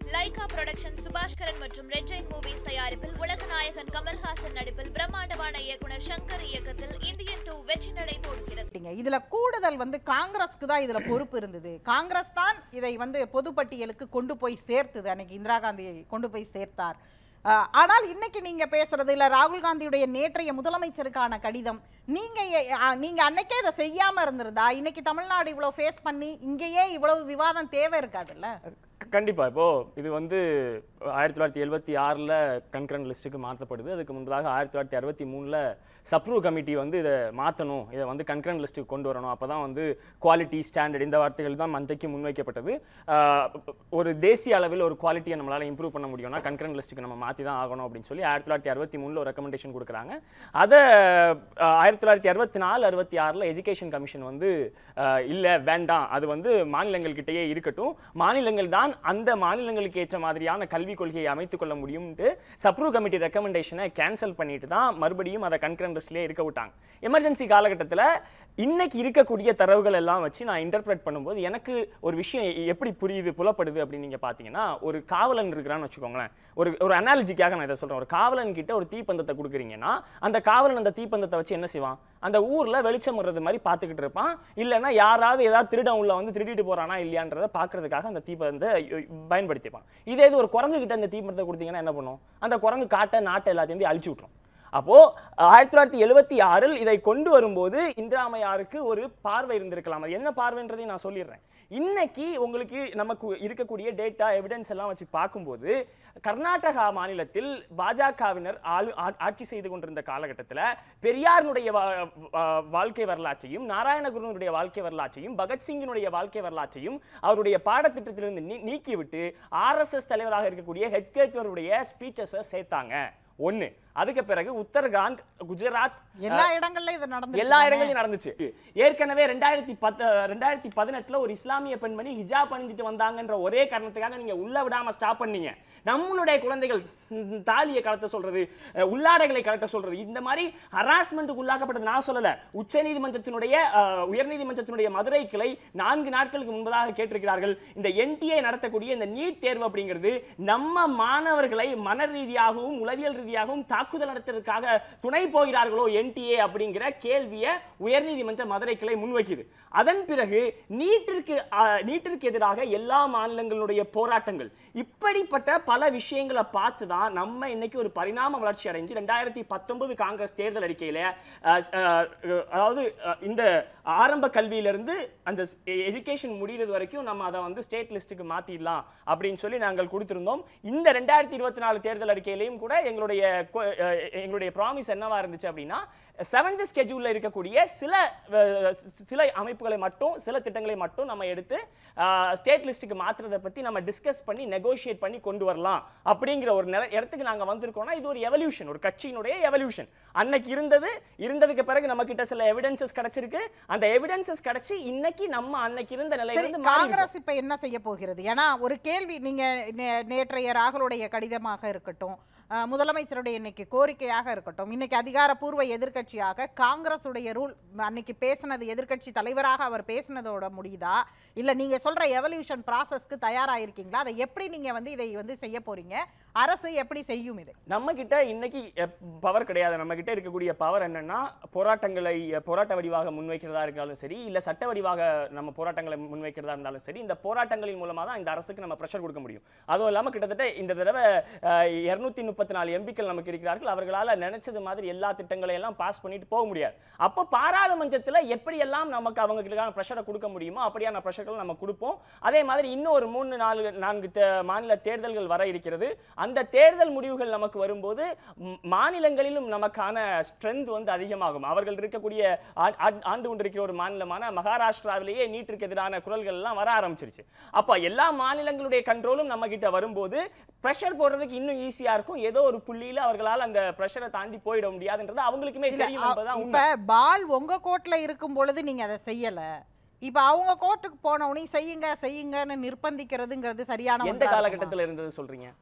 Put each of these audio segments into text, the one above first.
Lyca production Subaskaran மற்றும் red Jain movies தயாரிப்பில் உலகநாயகன் கமல்ஹாசன் நடிப்பில் பிரம்மாண்டமான இயக்குனர் சங்கர் இயக்கத்தில் இந்தியன் டூ வெற்றி நடை போடுகிறது பார்த்தீங்க இதுல கூடுதல் வந்து காங்கிரஸ்க்கு தான் இதுல பொறுப்பு இருந்தது காங்கிரஸ் தான் இதை வந்து பொதுப்பட்டியலுக்கு கொண்டு போய் சேர்த்தது அன்னைக்கு இந்திரா காந்தியை கொண்டு போய் சேர்த்தார் அஹ், ஆனால் இன்னைக்கு நீங்க பேசுறது இல்ல ராகுல் காந்தியுடைய நேற்றைய முதலமைச்சருக்கான கடிதம் நீங்க எ- அஹ், நீங்க அன்னைக்கே இதை செய்யாம இருந்திருந்தா இன்னைக்கு தமிழ்நாடு இவ்வளவு ஃபேஸ் பண்ணி இங்கேயே இவ்வளவு விவாதம் தேவை இருக்காதுல்ல கண்டிப்பா இப்போ இது வந்து ஆயிரத்தி தொள்ளாயிரத்தி எழுபத்தி ஆறில் கன்கரண்ட் லிஸ்ட்டுக்கு மாற்றப்படுது அதுக்கு முன்பதாக ஆயிரத்தி தொள்ளாயிரத்தி அறுபத்தி மூணில் சப்ரூவ் கமிட்டி வந்து இதை மாற்றணும் இதை வந்து கன்கரண்ட் லிஸ்ட்டுக்கு கொண்டு வரணும் அப்போ தான் வந்து குவாலிட்டி ஸ்டாண்டர்ட் இந்த வார்த்தைகள் தான் மந்தைக்கு முன்வைக்கப்பட்டது ஆஹ் ஒரு தேசிய அளவில் ஒரு குவாலிட்டியை நம்மளால் இம்ப்ரூவ் பண்ண முடியும்னா கன்கரண்ட் லிஸ்ட்டுக்கு நம்ம மாற்றி தான் ஆகணும் அப்படின்னு சொல்லி ஆயிரத்தி தொள்ளாயிரத்தி அறுபத்தி மூணில் ஒரு ரெக்கமெண்டேஷன் கொடுக்குறாங்க அதை ஆஹ் ஆயிரத்தி தொள்ளாயிரத்தி அறுபத்தி நாலு அறுபத்தி ஆறில் எஜுகேஷன் கமிஷன் வந்து இல்லை வேண்டாம் அது வந்து மாநிலங்கள் கிட்டேயே இருக்கட்டும் மாநிலங்கள் தான் அந்த மாநிலங்களுக்கு ஏற்ற மாதிரியான கல்விக் கொள்கையை அமைத்துக் கொள்ள முடியும்ட்டு சப்ரூவ் கமிட்டி ரெக்கமெண்டேஷனை கேன்சல் பண்ணிட்டு தான் மறுபடியும் அதை கன்கரண்ட் லிஸ்ட்லேயே இருக்க விட்டாங்க எமர்ஜென்சி காலகட்டத்தில் இன்னைக்கு இருக்கக்கூடிய தரவுகள் எல்லாம் வச்சு நான் இன்டர்பிரேட் பண்ணும்போது எனக்கு ஒரு விஷயம் எ- எப்படி புரியுது புலப்படுது அப்படின்னு நீங்க பார்த்தீங்கன்னா ஒரு காவலன் இருக்கிறான்னு வச்சுக்கோங்களேன் ஒரு ஒரு அனாலஜிக்காக நான் இதை சொல்றேன் ஒரு காவலன் கிட்ட ஒரு தீப்பந்தத்தை கொடுக்குறீங்கன்னா அந்த காவலன் அந்த தீப்பந்தத்தை வச்சு என்ன செய்வான் அந்த ஊர்ல வெளிச்சம் வர்றது மாதிரி பார்த்துக்கிட்டு இருப்பான் இல்லைன்னா யாராவது ஏதாவது திருடன் உள்ள வந்து திருடிட்டு போறானா இல்லையான்றதை பார்க்கறதுக்காக அந்த தீப்பந்தத்தை யு- பயன்படுத்திப்பான் இதே இது ஒரு குரங்கு கிட்ட அந்த தீப்பந்தத்தை கொடுத்தீங்கன்னா என்ன பண்ணும் அந்த குரங்கு காட்டை நாட்டை எல்லாத்தையும் அழிச்சு விட்டுரும் அப்போ ஆயிரத்தி தொள்ளாயிரத்தி எழுபத்தி ஆறில் இதை கொண்டு வரும்போது இந்திராமையாருக்கு ஒரு பார்வை இருந்திருக்கலாம் அது என்ன பார்வைன்றதையும் நான் சொல்லிடுறேன் இன்னைக்கு உங்களுக்கு நமக்கு இருக்கக்கூடிய டேட்டா எவிடன்ஸ் எல்லாம் வச்சு பார்க்கும்போது கர்நாடகா மாநிலத்தில் பாஜகவினர் ஆளு ஆ- ஆட்சி செய்து கொண்டிருந்த காலகட்டத்தில் பெரியாரினுடைய வா- வா- வாழ்க்கை வரலாற்றையும் நாராயணகுருனுடைய வாழ்க்கை வரலாற்றையும் பகத்சிங்கினுடைய வாழ்க்கை வரலாற்றையும் அவருடைய பாடத்திட்டத்திலிருந்து நீ- நீக்கிவிட்டு ஆர்எஸ்எஸ் தலைவராக இருக்கக்கூடிய ஹெட்கேட்வருடைய ஸ்பீச்சஸை சேர்த்தாங்க ஒண்ணு அதுக்கு பிறகு உத்தரகாண்ட் குஜராத் எல்லா இடங்கள்லயும் இது நடந்து எல்லா இடங்களையும் நடந்துச்சு ஏற்கனவே ரெண்டாயிரத்தி பத்து ரெண்டாயிரத்தி பதினெட்டுல ஒரு இஸ்லாமிய பெண்மணி ஹிஜாப் அணிஞ்சிட்டு வந்தாங்கன்ற ஒரே காரணத்துக்காக நீங்க உள்ள விடாம ஸ்டாப் பண்ணீங்க நம்மளுடைய குழந்தைகள் ம், தாலியை கலட்ட சொல்றது அஹ், உள்ளாடைகளை கலட்ட சொல்றது இந்த மாதிரி ஹராஸ்மெண்ட்டுக்கு உள்ளாக்கப்பட்டது நான் சொல்லல உச்சநீதிமன்றத்தினுடைய அஹ், உயர்நீதிமன்றத்தினுடைய மதுரை கிளை நான்கு நாட்களுக்கு முன்பதாக கேட்டிருக்கிறார்கள் இந்த என்டிஏ நடத்தக்கூடிய இந்த நீட் தேர்வு அப்படிங்கிறது நம்ம மாணவர்களை மன ரீதியாகவும் உளவியல் ரீதியாகவும் தாக்குதல் நடத்துறதுக்காக துணை போகிறார்களோ என்டிஏ அப்படிங்கிற கேள்வியை உயர்நீதிமன்ற மதுரை கிளை முன்வைக்குது அதன் பிறகு நீட்டிற்கு அஹ், நீட்டிற்கு எதிராக எல்லா மாநிலங்களுடைய போராட்டங்கள் இப்படிப்பட்ட பல விஷயங்களை பார்த்து தான் நம்ம இன்னைக்கு ஒரு பரிணாம வளர்ச்சி அடைஞ்சு ரெண்டாயிரத்தி பத்தொன்பது காங்கிரஸ் தேர்தல் அறிக்கையில அஹ், அஹ், அதாவது அஹ், இந்த ஆரம்ப கல்வியிலிருந்து அந்த எஜுகேஷன் முடிகிறது வரைக்கும் நம்ம அதை வந்து ஸ்டேட் லிஸ்ட்டுக்கு மாத்திடலாம் அப்படின்னு சொல்லி நாங்கள் கொடுத்திருந்தோம் இந்த ரெண்டாயிரத்தி இருபத்தி நாலு தேர்தல் அறிக்கையிலையும் கூட எங்களுடைய கொ- அஹ், எங்களுடைய ப்ராமிஸ் என்னவா இருந்துச்சு அப்படின்னா செவன்த் ஸ்கெட்யூல்ல இருக்கக்கூடிய சில அஹ், சி- சில அமைப்புகளை மட்டும் சில திட்டங்களை மட்டும் நம்ம எடுத்து ஸ்டேட் லிஸ்ட்டுக்கு மாத்துறதை பத்தி நம்ம டிஸ்கஸ் பண்ணி நெகோஷியேட் பண்ணி கொண்டு வரலாம் அப்படிங்கிற ஒரு நில இடத்துக்கு நாங்க வந்திருக்கோம்னா இது ஒரு எவல்யூஷன் ஒரு கட்சியினுடைய எவல்யூஷன் அன்னைக்கு இருந்தது இருந்ததுக்கு பிறகு நம்ம கிட்ட சில எவிடன்சஸ் கிடைச்சிருக்கு அந்த எவிடன்சஸ் கிடைச்சு இன்னைக்கு நம்ம அன்னைக்கு இருந்த சரி நிலையிலிருந்து மாறி இருக்கோம். காங்கிரஸ் இப்ப என்ன செய்ய போகிறது ஏன்னா ஒரு கேள்வி நீங்க நே- நேற்றைய ராகுலுடைய கடிதமாக இருக்கட்டும் அஹ், முதலமைச்சருடைய இன்னைக்கு கோரிக்கையாக இருக்கட்டும் இன்னைக்கு அதிகாரப்பூர்வ எதிர்க்கட்சியாக காங்கிரசுடைய ரூல் அன்னைக்கு பேசினது எதிர்க்கட்சி தலைவராக அவர் பேசினதோட முடியுதா இல்ல நீங்க சொல்ற எவல்யூஷன் ப்ராசஸ்க்கு தயாராயிருக்கீங்களா அதை எப்படி நீங்க வந்து இதை வந்து செய்ய போறீங்க அரசு எப்படி செய்யும் இதை நம்ம கிட்ட இன்னைக்கு பவர் கிடையாது நம்ம கிட்ட இருக்கக்கூடிய பவர் என்னன்னா போராட்டங்களை அஹ், போராட்ட வடிவாக முன்வைக்கிறதா இருந்தாலும் சரி இல்ல சட்ட வடிவாக நம்ம போராட்டங்களை முன்வைக்கிறதா இருந்தாலும் சரி இந்த போராட்டங்களின் மூலமா தான் இந்த அரசுக்கு நம்ம ப்ரெஷர் கொடுக்க முடியும் அதுவும் இல்லாம கிட்டத்தட்ட இந்த தடவை இருநூத்தி முப்பத்தி நாலு எம்பிக்கள் நமக்கு இருக்கிறார்கள் அவர்களால நினைச்சது மாதிரி எல்லா திட்டங்களை எல்லாம் பாஸ் பண்ணிட்டு போக முடியாது அப்போ பாராளுமன்றத்துல எப்படியெல்லாம் நமக்கு அவங்களுக்கான ப்ரெஷரை கொடுக்க முடியுமோ அப்படியான ப்ரெஷர்களை நம்ம கொடுப்போம் அதே மாதிரி இன்னும் ஒரு மூணு நாலு நான்கு தே- மாநில தேர்தல்கள் வர இருக்கிறது அந்த தேர்தல் முடிவுகள் நமக்கு வரும்போது ம், மாநிலங்களிலும் நமக்கான ஸ்ட்ரென்த் வந்து அதிகமாகும் அவர்கள் இருக்கக்கூடிய ஆ- ஆ- ஆண்டு கொண்டிருக்கிற ஒரு மாநிலமான மகாராஷ்டிராவிலேயே நீட்டிற்கு எதிரான குரல்கள் எல்லாம் வர ஆரம்பிச்சிருச்சு அப்ப எல்லா மாநிலங்களுடைய கண்ட்ரோலும் நம்ம கிட்ட வரும்போது ப்ரெஷர் போடுறதுக்கு இன்னும் ஈஸியா இருக்கும் ஏதோ ஒரு புள்ளியில அவர்களால் அந்த ப்ரெஷரை தாண்டி போயிட முடியாதுன்றது அவங்களுக்குமே இல்ல, தெரியும் அ- என்பதுதான் இப்ப உண்மை பால் உங்க கோர்ட்ல இருக்கும் பொழுது நீங்க அதை செய்யல இப்ப அவங்க கோர்ட்டுக்கு போன உடனே செய்யுங்க செய்யுங்கன்னு நிர்பந்திக்கிறதுங்கிறது சரியான எந்த ஒன்றா இருக்குமா? காலகட்டத்துல இருந்தது சொல்றீங்க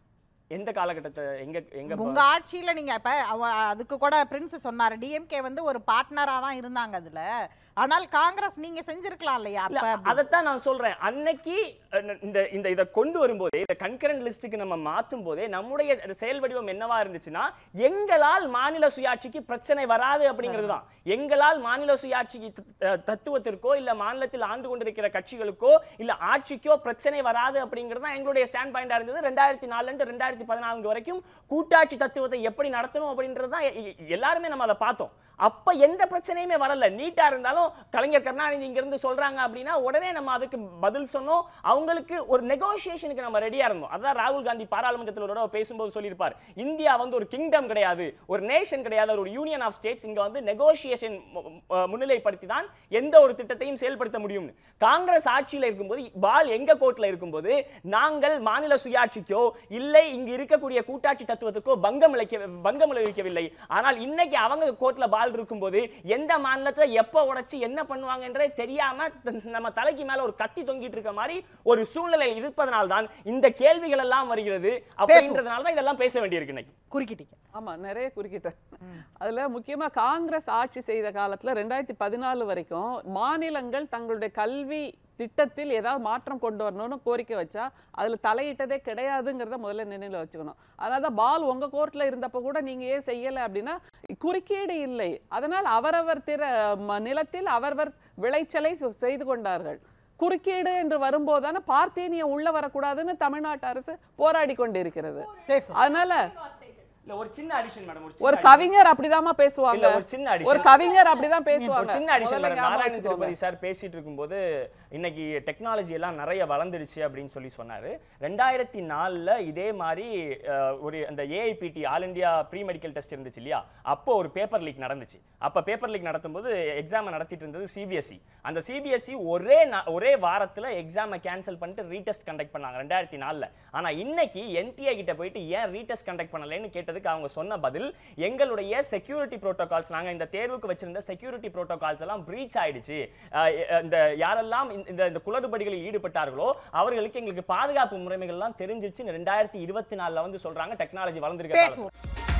எந்த காலகட்டத்தை எங்க எங்க உங்க ஆட்சியில நீங்க இப்ப அவ- அதுக்கு கூட பிரின்ஸ் சொன்னாரு டிஎம்கே வந்து ஒரு பார்ட்னரா தான் இருந்தாங்க அதுல ஆனால் காங்கிரஸ் நீங்க செஞ்சிருக்கலாம் இல்லையா இல்ல, அப்ப அப்படி? அதைத்தான் நான் சொல்றேன் அன்னைக்கு அஹ், இந்த இந்த இதை கொண்டு வரும்போதே இந்த கன்கரண்ட் லிஸ்ட்டுக்கு நம்ம மாத்தும் போதே நம்முடைய செயல் வடிவம் என்னவா இருந்துச்சுன்னா எங்களால் மாநில சுயாட்சிக்கு பிரச்சனை வராது அப்படிங்கிறது தான் எங்களால் மாநில சுயாட்சிக்கு த- த- தத்துவத்திற்கோ இல்ல மாநிலத்தில் ஆண்டு கொண்டிருக்கிற கட்சிகளுக்கோ இல்ல ஆட்சிக்கோ பிரச்சனை வராது அப்படிங்கிறது தான் எங்களுடைய ஸ்டாண்ட் பாயிண்டா இருந்தது ரெண்டாயிரத்தி நாலுல இருந்து ரெண்டாயிரத்தி பதினான்கு வரைக்கும் கூட்டாட்சி தத்துவத்தை எப்படி நடத்தணும் அப்படின்றது தான் எ- எ- எல்லாருமே நம்ம அதை பார்த்தோம் அப்ப எந்த பிரச்சனையுமே வரல நீட்டா இருந்தாலும் கலைஞர் கருணாநிதி இங்க இருந்து சொல்றாங்க அப்படின்னா உடனே நம்ம அதுக்கு பதில் சொன்னோம் அவங்களுக்கு ஒரு நெகோசியேஷனுக்கு நம்ம ரெடியா இருந்தோம் அதான் ராகுல் காந்தி பாராளுமன்றத்தில் ஒரு தடவை பேசும்போது சொல்லியிருப்பார் இந்தியா வந்து ஒரு கிங்டம் கிடையாது ஒரு நேஷன் கிடையாது ஒரு யூனியன் ஆஃப் ஸ்டேட்ஸ் இங்க வந்து நெகோசியேஷன் முன்னிலைப்படுத்தி தான் எந்த ஒரு திட்டத்தையும் செயல்படுத்த முடியும் காங்கிரஸ் ஆட்சியில் இருக்கும்போது பால் எங்க கோர்ட்ல இருக்கும்போது நாங்கள் மாநில சுயாட்சிக்கோ இல்லை இங்கு இருக்கக்கூடிய கூட்டாட்சி தத்துவத்துக்கோ பங்கம் விளைக்க பங்கம் விளைவிக்கவில்லை ஆனால் இன்னைக்கு அவங்க கோர்ட்ல பால் இருக்கும்போது எந்த மாநிலத்துல எப்ப உடைச்சு என்ன பண்ணுவாங்கன்றே தெரியாம த- நம்ம தலைக்கு மேல ஒரு கத்தி தொங்கிட்டு இருக்க மாதிரி ஒரு சூழ்நிலை இருப்பதனால தான் இந்த கேள்விகள் எல்லாம் வருகிறது அப்படின்றதுனால தான் இதெல்லாம் பேச வேண்டியிருக்கு இன்னைக்கு குறுக்கிட்டீங்க ஆமா நிறைய குறுக்கிட்டேன் அதுல முக்கியமா காங்கிரஸ் ஆட்சி செய்த காலத்துல ரெண்டாயிரத்தி பதினாலு வரைக்கும் மாநிலங்கள் தங்களுடைய கல்வி திட்டத்தில் ஏதாவது மாற்றம் கொண்டு வரணும்னு கோரிக்கை வச்சா அதுல தலையிட்டதே கிடையாதுங்கிறத முதல்ல நினைவுல வச்சுக்கணும் அதனால தான் பால் உங்க கோர்ட்ல இருந்தப்ப கூட நீங்க ஏன் செய்யல அப்படின்னா குறுக்கீடு இல்லை அதனால் அவரவர் திற ம- நிலத்தில் அவரவர் விளைச்சலை செ- செய்து கொண்டார்கள் குறுக்கீடு என்று வரும்போதான பார்த்தீனியம் உள்ள வரக்கூடாதுன்னு தமிழ்நாட்டு அரசு போராடி கொண்டிருக்கிறது பேசுவோம் அதனால இல்ல ஒரு சின்ன அடிஷன் மேடம் ஒரு கவிஞர் அப்படிதாம்மா பேசுவாங்க இல்ல ஒரு சின்ன ஒரு அடிஷன் கவிஞர் அப்படிதான் ஒரு பேசுவாங்க சின்ன அடிஷன் முதல்ல ஞாபகம் நாராயண வச்சுக்கோங்க. திருப்பதி சார் பேசிட்டு இருக்கும்போது இன்னைக்கு டெக்னாலஜி எல்லாம் நிறைய வளர்ந்துடுச்சு அப்படின்னு சொல்லி சொன்னாரு ரெண்டாயிரத்தி நாலுல இதே மாதிரி அஹ், ஒரு அந்த AIPT all India pre medical test இருந்துச்சு இல்லையா அப்போ ஒரு பேப்பர் லீக் நடந்துச்சு அப்ப பேப்பர் லீக் நடத்தும்போது எக்ஸாம் நடத்திட்டு இருந்தது சிபிஎஸ்இ அந்த சிபிஎஸ்இ ஒரே நா- ஒரே வாரத்துல எக்ஸாமை கேன்சல் பண்ணிட்டு ரீடெஸ்ட் கண்டக்ட் பண்ணாங்க ரெண்டாயிரத்தி நாலுல ஆனா இன்னைக்கு என்டிஏ கிட்ட போயிட்டு ஏன் ரீடெஸ்ட் கண்டக்ட் பண்ணலைன்னு கேட்டதுக்கு அவங்க சொன்ன பதில் எங்களுடைய செக்யூரிட்டி ப்ரோட்டோகால்ஸ் நாங்க இந்த தேர்வுக்கு வச்சிருந்த செக்யூரிட்டி ப்ரோட்டோகால்ஸ் எல்லாம் பிரீச் ஆயிடுச்சு அஹ் எ- இந்த யாரெல்லாம் இந்த- இந்த இந்த குளறுபடிகளில் ஈடுபட்டார்களோ அவர்களுக்கு எங்களுக்கு பாதுகாப்பு முறைமைகள் எல்லாம் தெரிஞ்சிருச்சு ரெண்டாயிரத்தி இருபத்தி நாலுல வந்து சொல்றாங்க டெக்னாலஜி வளர்ந்துருக்க பேசுவோம்